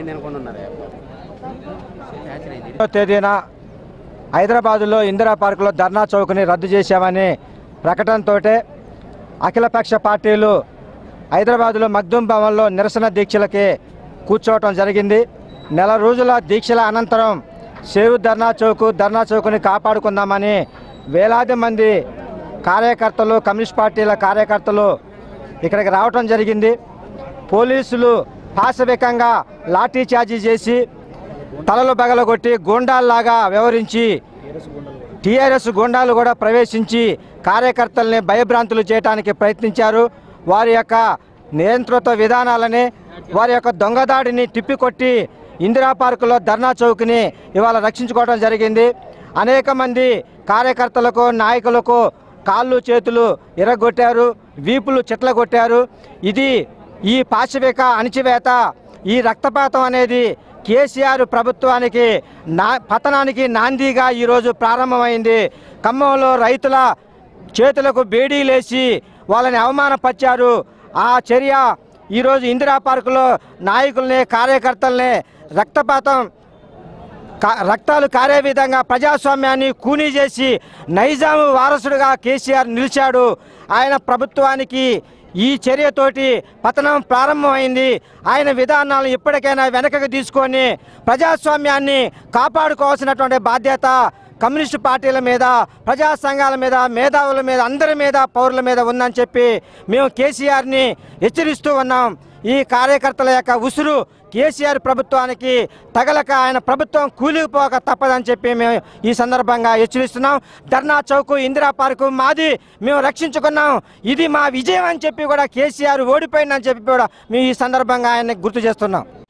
అయింది అనుకుంటున్నారు ఎనిమిదో తేదీన హైదరాబాదులో ఇందిరా పార్కులో ధర్నా చౌక్ని రద్దు చేశామని ప్రకటనతో అఖిలపక్ష పార్టీలు హైదరాబాదులో మగ్దుం భవన్లో నిరసన దీక్షలకి కూర్చోవటం జరిగింది నెల రోజుల దీక్షల అనంతరం సేవు ధర్నా చౌక్ ధర్నా చౌక్ని కాపాడుకుందామని వేలాది మంది కార్యకర్తలు కమ్యూనిస్ట్ పార్టీల కార్యకర్తలు ఇక్కడికి రావటం జరిగింది పోలీసులు పాశవికంగా లాఠీ చార్జీ చేసి తలలు బగలగొట్టి గూండాల్లాగా వ్యవహరించి టీఆర్ఎస్ గూండాలు కూడా ప్రవేశించి కార్యకర్తల్ని భయభ్రాంతులు చేయడానికి ప్రయత్నించారు వారి యొక్క నియంత్రిత విధానాలని వారి యొక్క దొంగదాడిని తిప్పికొట్టి ఇందిరా పార్కులో ధర్నా చౌక్ని ఇవాళ రక్షించుకోవడం జరిగింది అనేక మంది కార్యకర్తలకు నాయకులకు కాళ్ళు చేతులు ఇరగొట్టారు వీపులు చెట్ల కొట్టారు ఇది ఈ పాశవిక అణిచివేత ఈ రక్తపాతం అనేది కేసీఆర్ ప్రభుత్వానికి నా పతనానికి నాందిగా ఈరోజు ప్రారంభమైంది ఖమ్మంలో రైతుల చేతులకు బేడీలేసి వాళ్ళని అవమానపరిచారు ఆ చర్య ఈరోజు ఇందిరా పార్కులో నాయకుల్ని కార్యకర్తల్ని రక్తపాతం కా- రక్తాలు కారే విధంగా ప్రజాస్వామ్యాన్ని కూనీ చేసి నైజాము వారసుడుగా కేసీఆర్ నిలిచాడు ఆయన ప్రభుత్వానికి ఈ చర్యతోటి పతనం ప్రారంభమైంది ఆయన విధానాలు ఇప్పటికైనా వెనకకు తీసుకొని ప్రజాస్వామ్యాన్ని కాపాడుకోవాల్సినటువంటి బాధ్యత కమ్యూనిస్టు పార్టీల మీద ప్రజా సంఘాల మీద మేధావుల మీద అందరి మీద పౌరుల మీద ఉందని చెప్పి మేము కేసీఆర్ని హెచ్చరిస్తూ ఉన్నాం ఈ కార్యకర్తల యొక్క ఉసురు కేసీఆర్ ప్రభుత్వానికి తగలక ఆయన ప్రభుత్వం కూలిపోక తప్పదని చెప్పి మేము ఈ సందర్భంగా హెచ్చరిస్తున్నాం ధర్నా చౌక్ ఇందిరా పార్కు మాది మేము రక్షించుకున్నాం ఇది మా విజయం అని చెప్పి కూడా కేసీఆర్ ఓడిపోయిందని చెప్పి కూడా మేము ఈ సందర్భంగా ఆయన్ని గుర్తు చేస్తున్నాం